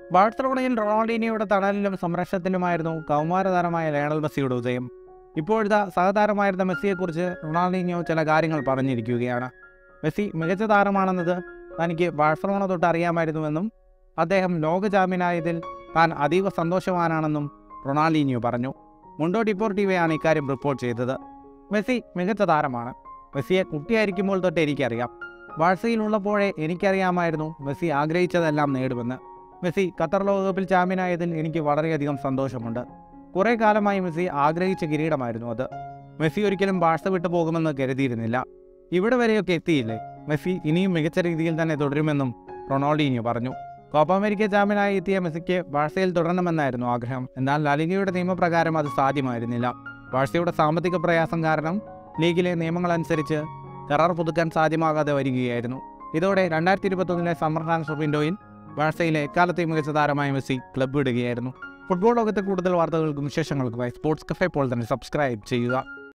ബാഴ്സലോണയിൽ റൊണാൾഡീനിയോയുടെ തണലിലും സംരക്ഷണത്തിലുമായിരുന്നു കൗമാരതാരമായ Lionel മെസ്സിയുടെ ഉദയം ഇപ്പോഴത്തെ സഹതാരമായിരുന്ന മെസ്സിയെക്കുറിച്ച് റൊണാൾഡീനിയോ ചില കാര്യങ്ങൾ പറഞ്ഞിരിക്കുകയാണ് മെസ്സി മികച്ച താരമാണെന്നത് തനിക്ക് ബാഴ്സലോണ തൊട്ട് അറിയാമായിരുന്നുവെന്നും അദ്ദേഹം ലോക ചാമ്പ്യനായതിൽ താൻ അതീവ സന്തോഷവാനാണെന്നും റൊണാൾഡീനിയോ പറഞ്ഞു മുണ്ടോ ഡിപ്പോർട്ടീവയാണ് ഇക്കാര്യം റിപ്പോർട്ട് ചെയ്തത് മെസ്സി മികച്ച താരമാണ് മെസ്സിയെ കുട്ടിയായിരിക്കുമ്പോൾ തൊട്ട് എനിക്കറിയാം ബാഴ്സയിലുള്ളപ്പോഴേ എനിക്കറിയാമായിരുന്നു മെസ്സി ആഗ്രഹിച്ചതെല്ലാം നേടുമെന്ന് മെസ്സി ഖത്തർ ലോകകപ്പിൽ ചാമ്പ്യനായതിൽ എനിക്ക് വളരെയധികം സന്തോഷമുണ്ട് കുറേ കാലമായി മെസ്സി ആഗ്രഹിച്ച കിരീടമായിരുന്നു അത് മെസ്സി ഒരിക്കലും ബാഴ്സ വിട്ടു പോകുമെന്ന് കരുതിയിരുന്നില്ല ഇവിടെ വരെയൊക്കെ എത്തിയില്ലേ മെസ്സി ഇനിയും മികച്ച രീതിയിൽ തന്നെ തുടരുമെന്നും റൊണാൾഡീനിയോ പറഞ്ഞു കോപ്പ അമേരിക്ക ചാമ്പ്യനായി എത്തിയ മെസ്സിക്ക് ബാഴ്സയിൽ തുടരണമെന്നായിരുന്നു ആഗ്രഹം എന്നാൽ ലാലിഗയുടെ നിയമപ്രകാരം അത് സാധ്യമായിരുന്നില്ല ബാഴ്സയുടെ സാമ്പത്തിക പ്രയാസം കാരണം ലീഗിലെ നിയമങ്ങളനുസരിച്ച് കരാർ പുതുക്കാൻ സാധ്യമാകാതെ വരികയായിരുന്നു ഇതോടെ രണ്ടായിരത്തി ഇരുപത്തൊന്നിലെ സമ്മർ ട്രാൻസ്ഫർ വിൻഡോയിൽ ബാഴ്സയിലെ എക്കാലത്തെയും മികച്ച താരമായ മെസ്സി ക്ലബ്ബ് വിടുകയായിരുന്നു ഫുട്ബോൾ ലോകത്തെ കൂടുതൽ വാർത്തകൾക്കും വിശേഷങ്ങൾക്കുമായി സ്പോർട്സ് കഫേ പോൾ തന്നെ സബ്സ്ക്രൈബ് ചെയ്യുക